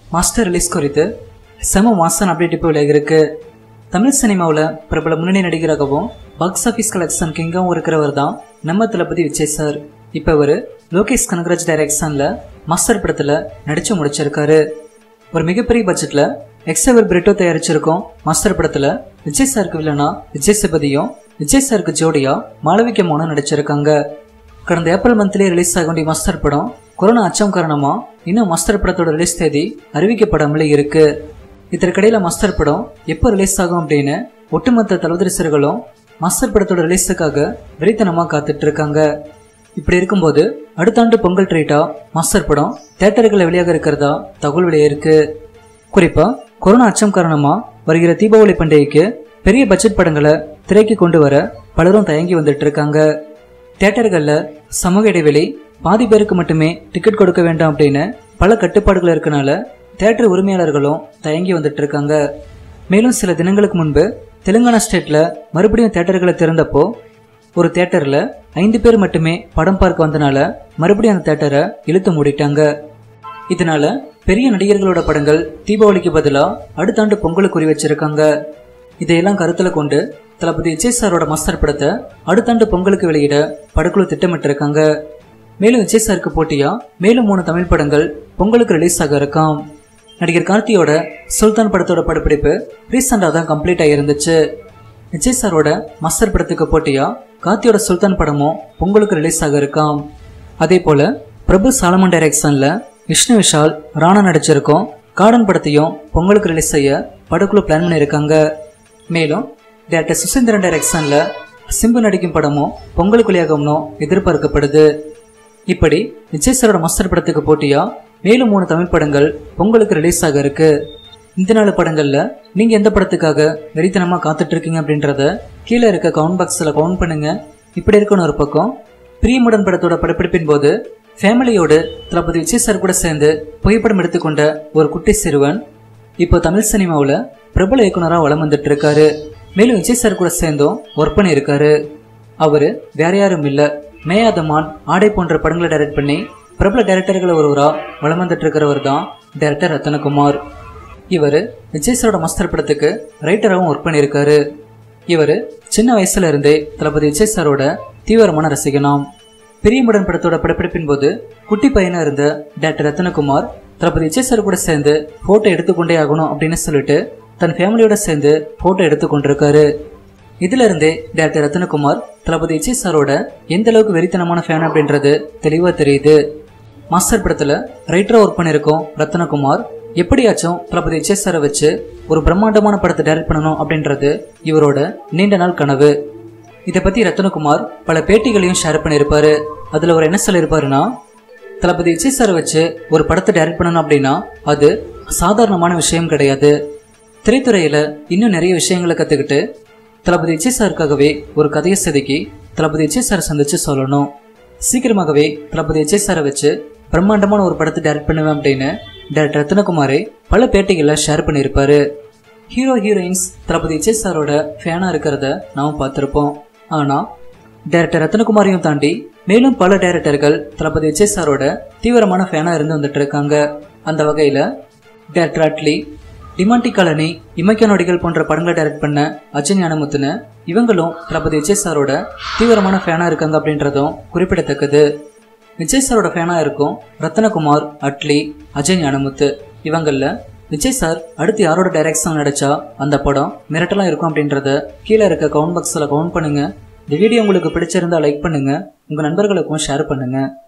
master release குறித்து செம மாசன் update இப்போ விலகிருக்கு தமிழ் சினிமாவில் பிரபல முன்னணி நடிகராகவும் பாக்ஸ் ஆஃபீஸ் கலெக்ஷன் கிங்காகவும் இருக்கிறவர் தான் நம்ம தளபதி விஜய் சார் இப்போ அவர் லோகேஷ் கனகராஜ் டைரக்ஷனில் மாஸ்டர் படத்தில் நடிச்சு முடிச்சிருக்காரு ஒரு மிகப்பெரிய பட்ஜெட்டில் எக்ஸவர் பிரிட்டோ தயாரிச்சிருக்கோம் மாஸ்டர் படத்தில் விஜய் சாருக்கு வில்லனா விஜய் சிபதியும் விஜய் சாருக்கு ஜோடியா மாளவிக மோனும் நடிச்சிருக்காங்க கடந்த ஏப்ரல் மந்த்லேயே ரிலீஸ் ஆக வேண்டிய மாஸ்டர் படம் கொரோனா அச்சம் காரணமா இன்னும் மாஸ்டர் படத்தோட ரிலீஸ் தேதி அறிவிக்கப்படாமலே இருக்கு இதற்கிடையில மாஸ்டர் படம் எப்போ ரிலீஸ் ஆகும் அப்படின்னு ஒட்டுமொத்த தளபதி ரசிகர்களும் மாஸ்டர் படத்தோட ரிலீஸுக்காக வெறித்தனமா காத்துட்டு இருக்காங்க இப்படி இருக்கும்போது அடுத்த ஆண்டு பொங்கல் ட்ரீட்டா மாஸ்டர் படம் தேட்டர்களில் வெளியாக இருக்கிறதா தகவல் வெளியிருக்கு குறிப்பா கொரோனா அச்சம் காரணமா வருகிற தீபாவளி பண்டிகைக்கு பெரிய பட்ஜெட் படங்களை திரைக்கு கொண்டு வர பலரும் தயங்கி வந்துட்டு இருக்காங்க தியேட்டர்கள்ல சமூக இடைவெளி பாதி பேருக்கு மட்டுமே டிக்கெட் கொடுக்க வேண்டாம் அப்படின்னு பல கட்டுப்பாடுகள் இருக்கனால தியேட்டர் உரிமையாளர்களும் தயங்கி வந்துட்டு இருக்காங்க மேலும் சில தினங்களுக்கு முன்பு தெலுங்கானா ஸ்டேட்ல மறுபடியும் தியேட்டர்களை திறந்தப்போ ஒரு தியேட்டர்ல ஐந்து பேர் மட்டுமே படம் பார்க்க வந்தனால மறுபடியும் அந்த தியேட்டரை இழுத்து மூடிட்டாங்க இதனால பெரிய நடிகர்களோட படங்கள் தீபாவளிக்கு பதிலா அடுத்த ஆண்டு பொங்கலுக்கு குறி வச்சிருக்காங்க இதையெல்லாம் கருத்துல கொண்டு தளபதி விஜய் சாரோட மாஸ்டர் படத்தை அடுத்த ஆண்டு பொங்கலுக்கு வெளியிட படக்குழு திட்டமிட்டு இருக்காங்க மேலும் விஜய் சாருக்கு போட்டியா மேலும் மூணு தமிழ் படங்கள் பொங்கலுக்கு ரிலீஸ் ஆக இருக்காம் நடிகர் கார்த்தியோட சுல்தான் படத்தோட படப்பிடிப்பு ரீசெண்டாக தான் கம்ப்ளீட் ஆகியிருந்துச்சு விஜய் சாரோட மாஸ்டர் படத்துக்கு போட்டியா கார்த்தியோட சுல்தான் படமும் பொங்கலுக்கு ரிலீஸ் ஆக இருக்காம் அதே போல பிரபு சாலமன் டைரக்ஷன்ல விஷ்ணு விஷால் ராணா நடிச்சிருக்கோம் கார்டன் படத்தையும் பொங்கலுக்கு ரிலீஸ் செய்ய படக்குழு பிளான் பண்ணியிருக்காங்க மேலும் டேரக்டர் சுசீந்திரன் டைரக்ஷன்ல சிம்பு நடிக்கும் படமும் பொங்கலுக்கு வெளியாகும்னு எதிர்பார்க்கப்படுது இப்படி விஜய் சாரோட மாஸ்டர் படத்துக்கு போட்டியா மேலும் மூணு தமிழ் படங்கள் பொங்கலுக்கு ரிலீஸ் ஆக இருக்கு இந்த நாலு படங்கள்ல நீங்க எந்த படத்துக்காக வெறித்தனமா காத்துட்டு இருக்கீங்க அப்படின்றத கீழே இருக்க கவுண்ட் பாக்ஸ்ல கவுண்ட் பண்ணுங்க இப்படி இருக்கணும் ஒரு பக்கம் பிரியமுடன் படத்தோட படப்பிடிப்பின் போது ஃபேமிலியோடு தளபதி விஜய் சார் கூட சேர்ந்து புகைப்படம் எடுத்துக்கொண்ட ஒரு குட்டி சிறுவன் இப்போ தமிழ் சினிமாவில் பிரபல இயக்குனராக வலம் வந்துட்டு இருக்காரு மேலும் விஜய் சார் கூட சேர்ந்தும் ஒர்க் பண்ணியிருக்காரு அவரு வேற யாரும் இல்ல மேயாதமான் ஆடை போன்ற படங்களை டைரக்ட் பண்ணி பிரபல டைரக்டர்கள் ஒருவரா வலம் வந்துட்டு இருக்கிறவர் தான் டைரக்டர் ரத்தனகுமார் இவர் விஜய் சாரோட மாஸ்டர் படத்துக்கு ரைட்டராகவும் ஒர்க் பண்ணியிருக்காரு இவர் சின்ன வயசுல இருந்தே தளபதி விஜய் சாரோட தீவிரமான ரசிகனாம் பிரியமுடன் படத்தோட படப்பிடிப்பின் போது குட்டி பையனா இருந்த டாக்டர் ரத்னகுமார் தளபதி விஜய் சார் கூட சேர்ந்து போட்டோ எடுத்துக்கொண்டே ஆகணும் அப்படின்னு சொல்லிட்டு தன் ஃபேமிலியோட சேர்ந்து போட்டோ எடுத்துக்கொண்டிருக்காரு இதுல இருந்தே டாக்டர் ரத்னகுமார் தளபதி விஜய் சாரோட எந்த அளவுக்கு வெறித்தனமான ஃபேன் அப்படின்றது தெளிவா தெரியுது மாஸ்டர் படத்துல ரைட்டரா ஒர்க் பண்ணியிருக்கோம் ரத்னகுமார் எப்படியாச்சும் தளபதி விஜய் சாரை வச்சு ஒரு பிரம்மாண்டமான படத்தை டைரக்ட் பண்ணணும் அப்படின்றது இவரோட நீண்ட நாள் கனவு இதை பத்தி ரத்னகுமார் பல பேட்டிகளையும் ஷேர் பண்ணியிருப்பாரு அதுல அவர் என்ன சொல்லியிருப்பாருன்னா தளபதி விஜய் சாரை வச்சு ஒரு படத்தை டைரக்ட் பண்ணணும் அப்படின்னா அது சாதாரணமான விஷயம் கிடையாது திரைத்துறையில இன்னும் நிறைய விஷயங்களை கத்துக்கிட்டு தளபதி விஜய் சாருக்காகவே ஒரு கதையை செதுக்கி தளபதி விஜய் சாரை சந்திச்சு சொல்லணும் சீக்கிரமாகவே தளபதி விஜய் சாரை வச்சு பிரம்மாண்டமான ஒரு படத்தை டைரக்ட் பண்ணுவேன் அப்படின்னு டைரக்டர் ரத்னகுமாரே பல பேட்டிகளில் ஷேர் பண்ணியிருப்பாரு ஹீரோ ஹீரோயின்ஸ் தளபதி விஜய் சாரோட ஃபேனாக இருக்கிறத நாம் பார்த்துருப்போம் ஆனால் டைரக்டர் ரத்னகுமாரையும் தாண்டி மேலும் பல டைரக்டர்கள் தளபதி விஜய் சாரோட தீவிரமான ஃபேனாக இருந்து வந்துட்டு இருக்காங்க அந்த வகையில் டைரக்டர் அட்லி டிமாண்டி காலனி இமைக்க நொடிகள் போன்ற படங்களை டைரக்ட் பண்ண அஜய் ஞானமுத்துன்னு இவங்களும் தளபதி விஜய் சாரோட தீவிரமான ஃபேனாக இருக்காங்க அப்படின்றதும் குறிப்பிடத்தக்கது விஜய் சாரோட ஃபேனாக இருக்கும் ரத்னகுமார் அட்லி அஜய் ஞானமுத்து இவங்களில் விஜய் சார் அடுத்து யாரோட டைரக்ஷன் நடிச்சா அந்த படம் மிரட்டலாம் இருக்கும் அப்படின்றத கீழே இருக்க கவுண்ட் பாக்ஸில் கவுண்ட் பண்ணுங்க இந்த வீடியோ உங்களுக்கு பிடிச்சிருந்தா லைக் பண்ணுங்க உங்க நண்பர்களுக்கும் ஷேர் பண்ணுங்க